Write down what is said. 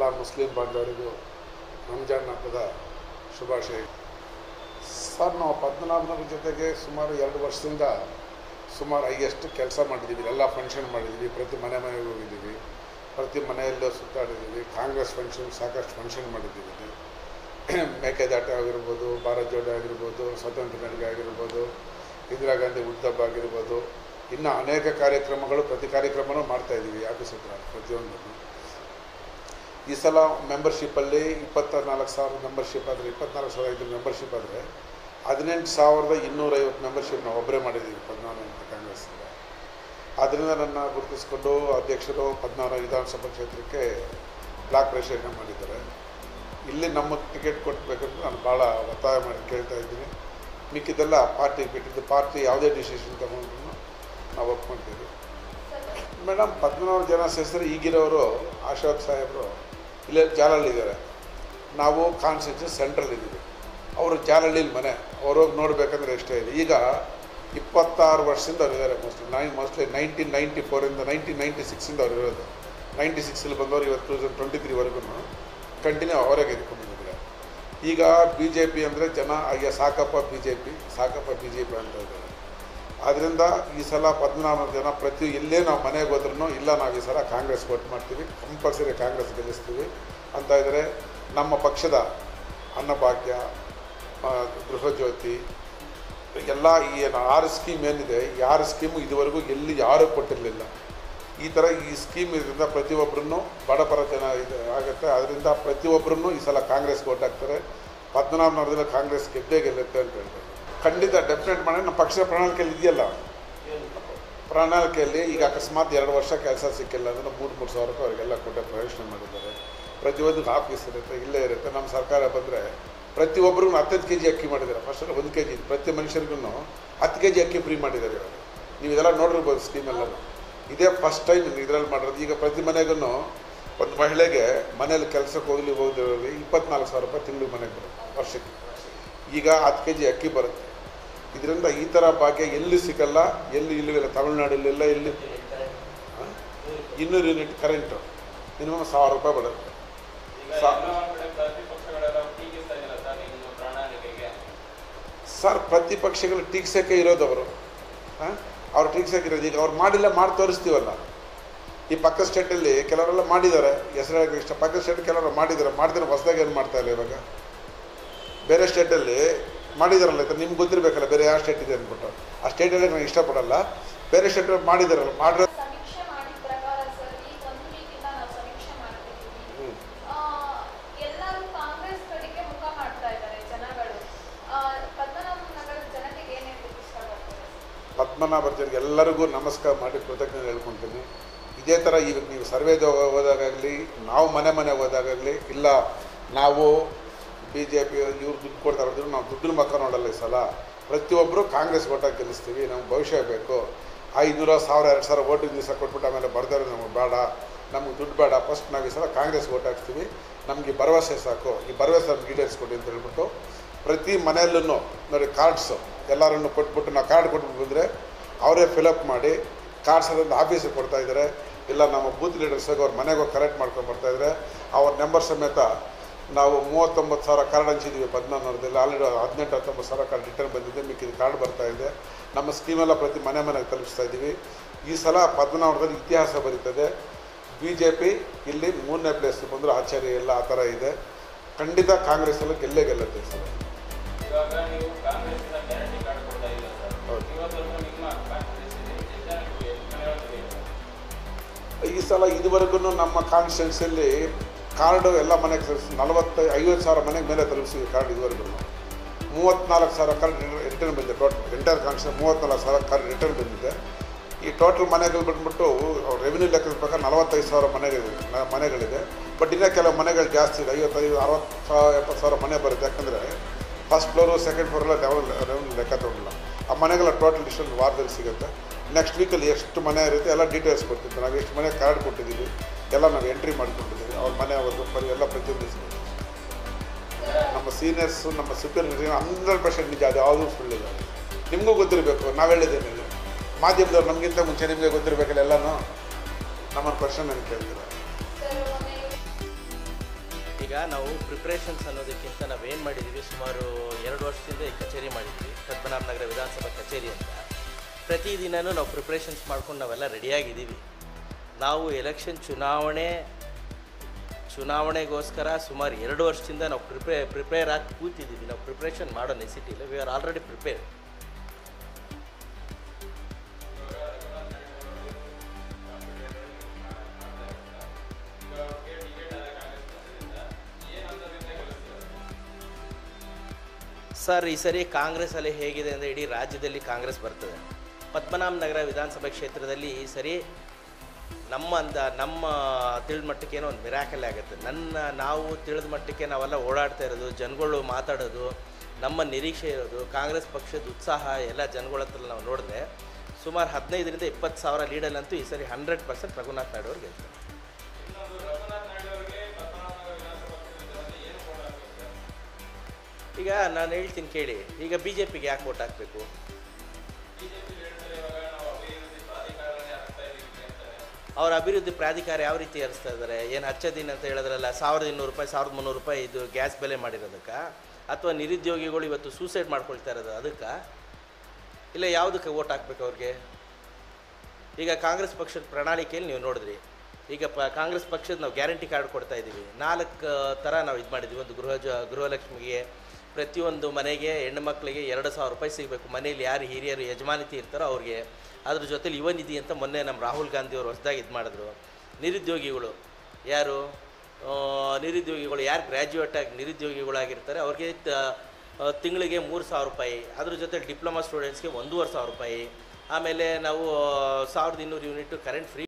Muslim ಬಾಂಧವರಿಗೂ Ramzan ಹಬ್ಬದ ಶುಭಾಶಯ sir ನಾವು ಪದ್ಮನಾಭನವ್ರ ಜೊತೆಗೆ ಸುಮಾರು ಎರಡು ವರ್ಷದಿಂದ ಸುಮಾರು ಎಷ್ಟು ಕೆಲಸ ಮಾಡಿದ್ದೀವಿ ಎಲ್ಲ ಫಂಕ್ಷನ್ ಮಾಡಿದ್ದೀವಿ ಪ್ರತಿ ಮನೆ ಮನೆಗೆ ಹೋಗಿದ್ದೀವಿ ಪ್ರತಿ ಮನೆಯಲ್ಲೂ ಸುತ್ತಾಡಿದ್ದೀವಿ ಕಾಂಗ್ರೆಸ್ ಫಂಕ್ಷನ್ ಸಾಕಷ್ಟು ಫಂಕ್ಷನ್ ಮಾಡಿದ್ದೀವಿ ಮೇಕೆದಾಟ ಆಗಿರ್ಬೋದು ಭಾರತ್ ಜೋಡೋ ಆಗಿರ್ಬೋದು ಸ್ವಾತಂತ್ರ್ಯ ನಡಿಗೆ ಆಗಿರ್ಬೋದು ಇಂದಿರಾ ಗಾಂಧಿ ಹುಟ್ಟುಹಬ್ಬ ಆಗಿರ್ಬೋದು ಇನ್ನು ಅನೇಕ ಕಾರ್ಯಕ್ರಮಗಳು ಪ್ರತಿ ಕಾರ್ಯಕ್ರಮನೂ ಮಾಡ್ತಾಯಿದ್ದೀವಿ ಆಫೀಸ್ ಹತ್ರ ಪ್ರತಿಯೊಂದನ್ನು ಈ ಸಲ ಮೆಂಬರ್ಶಿಪ್ಪಲ್ಲಿ ಇಪ್ಪತ್ತ ನಾಲ್ಕು ಸಾವಿರ ಮೆಂಬರ್ಶಿಪ್ ಆದರೆ ಇಪ್ಪತ್ನಾಲ್ಕು ಸಾವಿರ ಐದು ಮೆಂಬರ್ಶಿಪ್ ಆದರೆ ಹದಿನೆಂಟು ಸಾವಿರದ ಇನ್ನೂರೈವತ್ತು ಮೆಂಬರ್ಶಿಪ್ ನಾವು ಒಬ್ಬರೇ ಮಾಡಿದ್ದೀವಿ ಪದ್ನಾರು ಅಂತ ಕಾಂಗ್ರೆಸ್ಸಿಂದ ಆದ್ದರಿಂದ ನನ್ನ ಗುರುತಿಸ್ಕೊಂಡು ಅಧ್ಯಕ್ಷರು ಪದ್ನಾರು ವಿಧಾನಸಭಾ ಕ್ಷೇತ್ರಕ್ಕೆ ಬ್ಲಾಕ್ ಪ್ರೆಸಿಡೆಂಟ್ ಮಾಡಿದ್ದಾರೆ ಇಲ್ಲಿ ನಮ್ಮ ಟಿಕೆಟ್ ಕೊಟ್ಟಬೇಕಂತ ನಾನು ಭಾಳ ಒತ್ತಾಯ ಮಾಡಿ ಕೇಳ್ತಾ ಇದ್ದೀನಿ ಮಿಕ್ಕಿದ್ದೆಲ್ಲ ಪಾರ್ಟಿ ಬಿಟ್ಟಿದ್ದು ಪಾರ್ಟಿ ಯಾವುದೇ ಡಿಸಿಷನ್ ತಗೊಂಡ್ರು ನಾವು ಒಪ್ಕೊಳ್ತೀವಿ ಮೇಡಮ್ ಪದ್ಮನಾಭ ಜನ ಸೇರಿಸಿದ್ರೆ ಈಗಿರೋರು ಅಶೋಕ್ ಸಾಹೇಬರು ಇಲ್ಲೇ ಜಾಲಹಳ್ಳಿದ್ದಾರೆ ನಾವು ಕಾನ್ಸ್ಟಿಟ್ಯೂನ್ಸಿ ಸೆಂಟ್ರಲ್ ಇದ್ದೀವಿ ಅವರು ಜಾಲಹಳ್ಳಿಲಿ ಮನೆ ಅವ್ರೋಗಿ ನೋಡಬೇಕಂದ್ರೆ ಎಷ್ಟೇ ಇದೆ ಈಗ ಇಪ್ಪತ್ತಾರು ವರ್ಷದಿಂದ ಅವ್ರು ಇದ್ದಾರೆ mostly nine mostly nineteen ninety ಫೋರಿಂದ ನೈನ್ಟೀನ್ ನೈಂಟಿ ಸಿಕ್ಸಿಂದ ಅವ್ರು ಇರೋದು ನೈಂಟಿ ಸಿಕ್ಸಲ್ಲಿ ಬಂದವರು ಇವತ್ತು ಟೂ ತೌಸಂಡ್ ಟ್ವೆಂಟಿ ತ್ರೀವರೆಗೂ ಕಂಟಿನ್ಯೂ ಅವರೇ ಗೆದ್ಕೊಂಡಿದ್ದಾರೆ ಈಗ ಬಿ ಜೆ ಪಿ ಅಂದರೆ ಜನ ಅಯ್ಯ ಸಾಕಪ್ಪ ಬಿ ಜೆ ಪಿ ಸಾಕಪ್ಪ ಬಿ ಜೆ ಪಿ ಅಂತ ಇದ್ದಾರೆ ಆದ್ದರಿಂದ ಈ ಸಲ ಪದ್ಮನಾಭ ಜನ ಪ್ರತಿ ಎಲ್ಲೇ ನಾವು ಮನೆಗೆ ಹೋದ್ರೂ ಇಲ್ಲ ನಾವು ಈ ಸಲ ಕಾಂಗ್ರೆಸ್ ವೋಟ್ ಮಾಡ್ತೀವಿ ಕಂಪಲ್ಸರಿ ಕಾಂಗ್ರೆಸ್ ಗೆಲ್ಲಿಸ್ತೀವಿ ಅಂತ ಇದ್ದರೆ ನಮ್ಮ ಪಕ್ಷದ ಅನ್ನಭಾಗ್ಯ ಆ, ಗೃಹಜ್ಯೋತಿ ಎಲ್ಲ ಈ ಏನು ಆರು ಸ್ಕೀಮ್ ಏನಿದೆ ಈ ಆರು ಸ್ಕೀಮು ಇದುವರೆಗೂ ಎಲ್ಲಿ ಯಾರೂ ಕೊಟ್ಟಿರಲಿಲ್ಲ ಈ ಥರ ಈ ಸ್ಕೀಮ್ ಇದರಿಂದ ಪ್ರತಿಯೊಬ್ಬರನ್ನು ಬಡಪರ ಜನ ಇದು ಆಗುತ್ತೆ ಅದರಿಂದ ಪ್ರತಿಯೊಬ್ಬರನ್ನು ಈ ಸಲ ಕಾಂಗ್ರೆಸ್ ಓಟ್ ಹಾಕ್ತಾರೆ ಪದ್ಮನಾಭನವರದಿಂದ ಕಾಂಗ್ರೆಸ್ ಗೆದ್ದೇ ಗೆಲ್ಲುತ್ತೆ ಅಂತ ಹೇಳ್ತಾರೆ ಖಂಡಿತ ಡೆಫಿನೆಟ್ ಮಾಡಿ ನಮ್ಮ ಪಕ್ಷದ ಪ್ರಣಾಳಿಕೆಯಲ್ಲಿ ಇದೆಯಲ್ಲ ಪ್ರಣಾಳಿಕೆಯಲ್ಲಿ ಈಗ ಅಕಸ್ಮಾತ್ ಎರಡು ವರ್ಷ ಕೆಲಸ ಸಿಕ್ಕಿಲ್ಲ ಅಂದರೆ ಮೂರು ಮೂರು ಸಾವಿರ ರೂಪಾಯಿ ಅವರಿಗೆಲ್ಲ ಕೊಟ್ಟೆ ಪ್ರಯೋಜನ ಮಾಡಿದ್ದಾರೆ ಪ್ರತಿಯೊಂದು ಆಫೀಸ್ ಇರುತ್ತೆ ಇಲ್ಲೇ ಇರುತ್ತೆ ನಮ್ಮ ಸರ್ಕಾರ ಬಂದರೆ ಪ್ರತಿಯೊಬ್ಬರಿಗೂ ಹತ್ತತ್ತು ಕೆ ಜಿ ಅಕ್ಕಿ ಮಾಡಿದ್ದಾರೆ ಫಸ್ಟ್ ಒಂದು ಕೆ ಜಿ ಪ್ರತಿ ಮನುಷ್ಯರಿಗೂ ಹತ್ತು ಕೆ ಜಿ ಅಕ್ಕಿ ಫ್ರೀ ಮಾಡಿದ್ದಾರೆ ಇವಾಗ ನೀವು ಇದೆಲ್ಲ ನೋಡಿರ್ಬೋದು ಸ್ಕೀಮೆಲ್ಲ ಇದೇ ಫಸ್ಟ್ ಟೈಮ್ ಇದರಲ್ಲಿ ಮಾಡಿರೋದು ಈಗ ಪ್ರತಿ ಮನೆಗೂ ಒಂದು ಮಹಿಳೆಗೆ ಮನೇಲಿ ಕೆಲಸಕ್ಕೆ ಹೋಗಲಿ ಹೋಗಿರೋರಿಗೆ ಇಪ್ಪತ್ನಾಲ್ಕು ಸಾವಿರ ರೂಪಾಯಿ ತಿಂಗಳು ಮನೆಗೆ ಬರುತ್ತೆ ವರ್ಷಕ್ಕೆ ಈಗ ಹತ್ತು ಕೆ ಜಿ ಅಕ್ಕಿ ಬರುತ್ತೆ ಇದರಿಂದ ಈ ಥರ ಭಾಗ್ಯ ಎಲ್ಲಿ ಸಿಗಲ್ಲ ಎಲ್ಲಿ ಇಲ್ಲವಿಲ್ಲ ತಮಿಳ್ನಾಡಲ್ಲೆಲ್ಲ ಎಲ್ಲಿ ಆ? ಇನ್ನೂರು ಯೂನಿಟ್ ಕರೆಂಟು ಮಿನಿಮಮ್ ಸಾವಿರ ರೂಪಾಯಿ ಬರುತ್ತೆ ಈಗ ಸಾ- ಎಲ್ಲ ಒಂದ್ ಕಡೆ ಪ್ರತಿಪಕ್ಷಗಳೆಲ್ಲ ಟೀಕಿಸ್ತಾ ಇದೆಯಲ್ಲ ಸರ್ ನಿಮ್ಮ ಪ್ರಣಾಳಿಕೆಗೆ ಸರ್ ಪ್ರತಿಪಕ್ಷಗಳು ಟೀಕ್ಸಕ್ಕೆ ಇರೋದು ಅವರು ಹಾಂ ಅವ್ರು ಟೀಕ್ಸಕ್ಕೆ ಇರೋದು ಈಗ ಅವ್ರು ಮಾಡಿಲ್ಲ ಮಾಡಿ ತೋರಿಸ್ತೀವಲ್ಲ ಈ ಪಕ್ಕ ಸ್ಟೇಟಲ್ಲಿ ಕೆಲವರೆಲ್ಲ ಮಾಡಿದ್ದಾರೆ ಹೆಸರು ಇಷ್ಟ ಪಕ್ಕ ಸ್ಟೇಟ್ ಕೆಲವರು ಮಾಡಿದ್ದಾರೆ ಮಾಡಿದ್ರೆ ಹೊಸದಾಗಿ ಏನು ಮಾಡ್ತಾ ಇಲ್ಲ ಇವಾಗ ಬೇರೆ ಸ್ಟೇಟಲ್ಲಿ ಮಾಡಿದಾರಲ್ಲ ಆಯ್ತಾ ನಿಮ್ಗೆ ಗೊತ್ತಿರಬೇಕಲ್ಲ ಬೇರೆ ಯಾವ ಸ್ಟೇಟ್ ಇದೆ ಅಂದ್ಬಿಟ್ಟು ಆ ಸ್ಟೇಟಲ್ಲಿ ನಾನು ಇಷ್ಟಪಡಲ್ಲ ಬೇರೆ ಸ್ಟೇಟಲ್ಲಿ ಮಾಡಿದಾರಲ್ಲ ಮಾಡಿದ್ರೆ ಸಮೀಕ್ಷೆ ಮಾಡಿದ ಪ್ರಕಾರ ಸರ್ ಈ ಒಂದು ವೀಕಿಂದ ನಾವು ಸಮೀಕ್ಷೆ ಮಾಡ್ತಿದ್ದೀವಿ ಹ್ಞೂ ಆ, ಎಲ್ಲರೂ ಕಾಂಗ್ರೆಸ್ ಕಡೆಗೆ ಮುಖ ಮಾಡ್ತಾ ಇದ್ದಾರೆ ಜನಗಳು ಆ, ಪದ್ಮನಾಭ ನಗರದ ಜನತೆಗೆ ಏನ್ ಹೇಳಲಿಕ್ಕೆ ಇಷ್ಟಪಡ್ತಾರೆ ಪದ್ಮನಾಭರ್ಜರಿಗೆ ಎಲ್ಲರಿಗೂ ನಮಸ್ಕಾರ ಮಾಡಿ ಕೃತಜ್ಞತೆ ಹೇಳ್ಕೊತೀನಿ ಇದೇ ಥರ ಈಗ ನೀವು ಸರ್ವೇದ ಹೋದಾಗಲಿ ನಾವು ಮನೆ ಮನೆ ಹೋದಾಗಲಿ ಇಲ್ಲ ನಾವು ಬಿ ಜೆ ಪಿ ಇವ್ರು ದುಡ್ಡು ಕೊಡ್ತಾರೆ ಅಂದ್ರೆ ನಾವು ದುಡ್ಡಿನ ಮಕ್ಕ ನೋಡಲ್ಲ ಈ ಸಲ ಪ್ರತಿಯೊಬ್ಬರು ಕಾಂಗ್ರೆಸ್ ಓಟಾಗಿ ಗೆಲ್ಲಿಸ್ತೀವಿ ನಮ್ಗೆ ಭವಿಷ್ಯ ಬೇಕು ಐನೂರ ಸಾವಿರ ಎರಡು ಸಾವಿರ ಓಟಿನ ದಿವಸ ಕೊಟ್ಬಿಟ್ಟು ಆಮೇಲೆ ಬರ್ತಾರೆ ನಮಗೆ ಬೇಡ ನಮ್ಗೆ ದುಡ್ಡು ಬೇಡ ಫಸ್ಟ್ ನಾವು ಈ ಸಲ ಕಾಂಗ್ರೆಸ್ ಓಟ್ ಹಾಕ್ತೀವಿ ನಮಗೆ ಭರವಸೆ ಸಾಕು ಈ ಭರವಸೆ ನಮ್ಗೆ ಈಡೇರಿಸ್ಕೊಡಿ ಅಂತ ಹೇಳ್ಬಿಟ್ಟು ಪ್ರತಿ ಮನೆಯಲ್ಲೂ ನೋಡಿ ಕಾರ್ಡ್ಸು ಎಲ್ಲರನ್ನು ಕೊಟ್ಬಿಟ್ಟು ನಾವು ಕಾರ್ಡ್ ಕೊಟ್ಬಿಟ್ಟು ಬಂದರೆ ಅವರೇ ಫಿಲಪ್ ಮಾಡಿ ಕಾರ್ಡ್ಸ್ ಅದೊಂದು ಆಫೀಸಿಗೆ ಕೊಡ್ತಾ ಇದ್ದಾರೆ ಇಲ್ಲ ನಮ್ಮ ಬೂತ್ ಲೀಡರ್ಸಾಗಿ ಅವ್ರ ಮನೆಗೆ ಹೋಗಿ ಕರೆಕ್ಟ್ ಮಾಡ್ಕೊಂಡು ಬರ್ತಾ ಇದ್ದಾರೆ ಅವ್ರ ನಂಬರ್ ಸಮೇತ ನಾವು ಮೂವತ್ತೊಂಬತ್ತು ಸಾವಿರ ಕಾರ್ಡ್ ಹಂಚಿದ್ದೀವಿ ಪದ್ಮನಾಭದಲ್ಲಿ ಆಲ್ರೆಡಿ ಹದಿನೆಂಟು ಹತ್ತೊಂಬತ್ತು ಸಾವಿರ ಕಾರ್ಡ್ ರಿಟರ್ನ್ ಬಂದಿದೆ ಮಿಕ್ಕಿದ ಕಾರ್ಡ್ ಬರ್ತಾ ಇದೆ ನಮ್ಮ ಸ್ಕೀಮೆಲ್ಲ ಪ್ರತಿ ಮನೆ ಮನೆಗೆ ತಲುಪಿಸ್ತಾ ಇದ್ದೀವಿ ಈ ಸಲ ಪದ್ಮನಾಭದಲ್ಲಿ ಇತಿಹಾಸ ಬರೀತದೆ ಬಿ ಜೆ ಪಿ ಇಲ್ಲಿ ಮೂರನೇ ಪ್ಲೇಸ್ ಬಂದರೂ ಆಶ್ಚರ್ಯ ಇಲ್ಲ ಆ ಥರ ಇದೆ ಖಂಡಿತ ಕಾಂಗ್ರೆಸ್ಸಲ್ಲಿ ಗೆಲ್ಲೇ ಗೆಲ್ಲುತ್ತೆ ಈ ಸಲ ಇವಾಗ ನೀವು ಕಾಂಗ್ರೆಸ್ಸಿಂದ ಗ್ಯಾರಂಟಿ ಕಾರ್ಡ್ ಕೊಡ್ತಾ ಇಲ್ಲ ಸರ್ ಹೌದು. ಇವತ್ತವರೆಗೂ ನಿಮ್ಮ ಕಾನ್ಫಿಡೆನ್ಸ್ ಇದೆ ಎಷ್ಟು ಜನಕ್ಕೆ ಮನೆಯೊಳಗೆ ಈ ಸಲ ಇದುವರೆಗೂ ನಮ್ಮ ಕಾನ್ಸ್ಟಿಟ್ಯೂನ್ಸಿಯಲ್ಲಿ ಕಾರ್ಡು ಎಲ್ಲ ಮನೆಗೆ ತಲುಪಿಸಿ ನಲವತ್ತು ಐವತ್ತು ಸಾವಿರ ಮನೆಗೆ ಮೇಲೆ ತಲುಪಿಸಿದ್ವಿ ಕಾರ್ಡ್ ಇದುವರೆಗೂ ಮೂವತ್ತ್ನಾಲ್ಕು ಸಾವಿರ ಕಾರ್ಡ್ ರಿಟರ್ನ್ ಬಂದಿದೆ ಟೋಟಲ್ ಎಂಟೈರ್ ಕಾನ್ಸ್ಟಿಟ್ಯೂನ್ ಮೂವತ್ತ್ನಾಲ್ಕು ಸಾವಿರ ಕಾರ್ಡ್ ರಿಟರ್ನ್ ಬಂದಿದೆ ಈ ಟೋಟಲ್ ಮನೆಗಳು ಬಿಟ್ಬಿಟ್ಟು ರೆವಿನ್ಯೂ ಲೆಕ್ಕದ ಪ್ರಕಾರ ನಲವತ್ತೈದು ಸಾವಿರ ಮನೆಗಳಿದೆ ನ- ಮನೆಗಳಿದೆ ಬಟ್ ಇನ್ನೂ ಕೆಲವು ಮನೆಗಳು ಜಾಸ್ತಿ ಇದೆ ಐವತ್ತೈದು ಅರವತ್ತು ಸಾವಿರ ಎಪ್ಪತ್ತು ಸಾವಿರ ಮನೆ ಬರುತ್ತೆ ಯಾಕಂದರೆ ಫಸ್ಟ್ ಫ್ಲೋರು ಸೆಕೆಂಡ್ ಫ್ಲೋರೆಲ್ಲ ಲೆವೆಲ್ ರೆವೆನ್ಯೂ ಲೆಕ್ಕ ತಗೊಂಡಿಲ್ಲ ಆ ಮನೆಗಳ ಟೋಟಲ್ ಇಷ್ಟೊಂದು ವಾರದಲ್ಲಿ ಸಿಗುತ್ತೆ ನೆಕ್ಸ್ಟ್ ವೀಕಲ್ಲಿ ಎಷ್ಟು ಮನೆ ಇರುತ್ತೆ ಎಲ್ಲ ಡೀಟೇಲ್ಸ್ ಕೊಡ್ತಿದ್ದೆ ನಾವು ಎಷ್ಟು ಮನೆ ಕಾರ್ಡ್ ಕೊಟ್ಟಿದ್ದೀವಿ ಎಲ್ಲ ನಾವು ಎಂಟ್ರಿ ಮಾಡಿಕೊಂಡಿದ್ದೀವಿ ಅವ್ರ ಮನೆ ಅವ್ರದ್ದು ಪರಿ ಎಲ್ಲ ಪ್ರತಿಯೊಂದು ಸಿಗುತ್ತೆ ನಮ್ಮ ಸೀನಿಯರ್ಸು ನಮ್ಮ ಸುಪೀರಿಯರ್ ಹಂಡ್ರೆಡ್ ಪರ್ಸೆಂಟ್ ನಿಜ ಅದು ಯಾವುದೂ ಸುಳ್ಳಿಲ್ಲ ನಿಮಗೂ ಗೊತ್ತಿರಬೇಕು ನಾವು ಹೇಳಿದ್ದೇನೆ ಮಾಧ್ಯಮದವ್ರು ನಮಗಿಂತ ಮುಂಚೆ ನಿಮಗೆ ಗೊತ್ತಿರಬೇಕಲ್ಲ ಎಲ್ಲನೂ ನಮ್ಮನ್ನು ಕ್ವಶನ್ ನನಗೆ ಕೇಳ್ತೀರ ಸರ್ ಮೊನ್ನೆ ಈಗ ನಾವು ಪ್ರಿಪ್ರೇಷನ್ಸ್ ಅನ್ನೋದಕ್ಕಿಂತ ನಾವೇನು ಮಾಡಿದ್ದೀವಿ ಸುಮಾರು ಎರಡು ವರ್ಷದಿಂದ ಈ ಕಚೇರಿ ಮಾಡಿದ್ವಿ ಪದ್ಮನಾಭನಗರ ವಿಧಾನಸಭಾ ಕಚೇರಿ ಅಂತ ಪ್ರತಿದಿನವೂ ನಾವು ಪ್ರಿಪ್ರೇಷನ್ಸ್ ಮಾಡ್ಕೊಂಡು ನಾವೆಲ್ಲ ರೆಡಿಯಾಗಿದ್ದೀವಿ ನಾವು ಎಲೆಕ್ಷನ್ ಚುನಾವಣೆ ಚುನಾವಣೆಗೋಸ್ಕರ ಸುಮಾರು ಎರಡು ವರ್ಷದಿಂದ ನಾವು ಪ್ರಿಪೇ ಪ್ರಿಪೇರ್ ಆಗಿ ಕೂತಿದ್ದೀವಿ ನಾವು ಪ್ರಿಪ್ರೇಷನ್ ಮಾಡೋ ನೆಸಿಟಿ ಇಲ್ಲ we are already prepare sir ಈ ಸರಿ ಕಾಂಗ್ರೆಸ್ಸಲ್ಲಿ ಹೇಗಿದೆ ಅಂದರೆ ಇಡೀ ರಾಜ್ಯದಲ್ಲಿ ಕಾಂಗ್ರೆಸ್ ಬರ್ತದೆ ಪದ್ಮನಾಭ ನಗರ ವಿಧಾನಸಭಾ ಕ್ಷೇತ್ರದಲ್ಲಿ ಈ ಸರಿ ನಮ್ಮ ಅಂದ ನಮ್ಮ ತಿಳಿದ ಮಟ್ಟಕ್ಕೆ ಏನೋ ಒಂದು ಮಿರಾಕಲ್ ಆಗುತ್ತೆ ನನ್ನ ನಾವು ತಿಳಿದ ಮಟ್ಟಕ್ಕೆ ನಾವೆಲ್ಲ ಓಡಾಡ್ತಾ ಇರೋದು ಜನಗಳು ಮಾತಾಡೋದು ನಮ್ಮ ನಿರೀಕ್ಷೆ ಇರೋದು ಕಾಂಗ್ರೆಸ್ ಪಕ್ಷದ ಉತ್ಸಾಹ ಎಲ್ಲ ಜನಗಳ ಹತ್ರ ನಾವು ನೋಡಿದ್ರೆ ಸುಮಾರು ಹದಿನೈದರಿಂದ ಇಪ್ಪತ್ತು ಸಾವಿರ ಲೀಡಲ್ಲಂತೂ ಈ ಸರಿ ಹಂಡ್ರೆಡ್ ಪರ್ಸೆಂಟ್ ರಘುನಾಥ್ ನಾಯ್ಡು ಅವ್ರಿಗೆ ಗೆಲ್ತಾರೆ ಇನ್ನೊಂದು ರಘುನಾಥ್ ನಾಯ್ಡು ಅವರಿಗೆ ಪದ್ಮನಾಭನಗರ ವಿಧಾನಸಭಾ ಕ್ಷೇತ್ರದಲ್ಲಿ ಏನು ಕೋಡ್ ಹಾಕ್ಬೇಕು ಸರ್ ಈಗ ನಾನು ಹೇಳ್ತೀನಿ ಕೇಳಿ ಈಗ ಬಿ ಜೆ ಪಿಗೆ ಯಾಕೆ ಓಟ್ ಹಾಕಬೇಕು ಬಿಜೆಪಿ ಹೇಳ್ತಾರೆ ಇವಾಗ ನಾವು ಅಭಿವೃದ್ಧಿ ಪ್ರಾಧಿಕಾರನೇ ಆಗ್ತಾ ಇದೀವಿ ಅಂತಾರೆ ಅವರ ಅಭಿವೃದ್ಧಿ ಪ್ರಾಧಿಕಾರ ಯಾವ ರೀತಿ ಹರಿಸ್ತಾ ಇದ್ದಾರೆ ಏನು ಹಚ್ಚದಿನ ಅಂತ ಹೇಳಿದ್ರಲ್ಲ ಸಾವಿರದ ಇನ್ನೂರು ರೂಪಾಯಿ ಸಾವಿರದ ಮುನ್ನೂರು ರೂಪಾಯಿ ಇದು ಗ್ಯಾಸ್ ಬೆಲೆ ಮಾಡಿರೋದಕ್ಕೆ ಅಥವಾ ನಿರುದ್ಯೋಗಿಗಳು ಇವತ್ತು ಸೂಸೈಡ್ ಮಾಡ್ಕೊಳ್ತಾ ಇರೋದು ಅದಕ್ಕೆ ಇಲ್ಲ ಯಾವುದಕ್ಕೆ ಓಟ್ ಹಾಕ್ಬೇಕು ಅವ್ರಿಗೆ ಈಗ ಕಾಂಗ್ರೆಸ್ ಪಕ್ಷದ ಪ್ರಣಾಳಿಕೆಯಲ್ಲಿ ನೀವು ನೋಡಿದ್ರಿ ಈಗ ಪ ಕಾಂಗ್ರೆಸ್ ಪಕ್ಷದ ನಾವು ಗ್ಯಾರಂಟಿ ಕಾರ್ಡ್ ಕೊಡ್ತಾ ಇದ್ದೀವಿ ನಾಲ್ಕು ಥರ ನಾವು ಇದು ಮಾಡಿದ್ವಿ ಒಂದು ಗೃಹ ಜ ಗೃಹಲಕ್ಷ್ಮಿಗೆ ಪ್ರತಿಯೊಂದು ಮನೆಗೆ ಹೆಣ್ಣು ಮಕ್ಕಳಿಗೆ ಎರಡು ಸಾವಿರ ರೂಪಾಯಿ ಸಿಗಬೇಕು ಮನೇಲಿ ಯಾರು ಹಿರಿಯರು ಯಜಮಾನಿತಿ ಇರ್ತಾರೋ ಅವ್ರಿಗೆ ಅದ್ರ ಜೊತೆಲಿ ಯುವ ನಿಧಿ ಅಂತ ಮೊನ್ನೆ ನಮ್ಮ ರಾಹುಲ್ ಗಾಂಧಿ ಅವರು ಹೊಸದಾಗಿ ಇದು ಮಾಡಿದ್ರು ನಿರುದ್ಯೋಗಿಗಳು ಯಾರು ಆ, ನಿರುದ್ಯೋಗಿಗಳು ಯಾರು ಗ್ರ್ಯಾಜುಯೇಟ್ ಆಗಿ ನಿರುದ್ಯೋಗಿಗಳಾಗಿರ್ತಾರೆ ಅವ್ರಿಗೆ ತ- ಆ, ತಿಂಗಳಿಗೆ ಮೂರು ಸಾವಿರ ರೂಪಾಯಿ ಅದ್ರ ಜೊತೆ ಡಿಪ್ಲೊಮಾ ಸ್ಟೂಡೆಂಟ್ಸ್ಗೆ ಒಂದೂವರೆ ಸಾವಿರ ರೂಪಾಯಿ ಆಮೇಲೆ ನಾವು ಸಾವಿರದ ಇನ್ನೂರು ಯೂನಿಟ್ ಕರೆಂಟ್ ಫ್ರೀ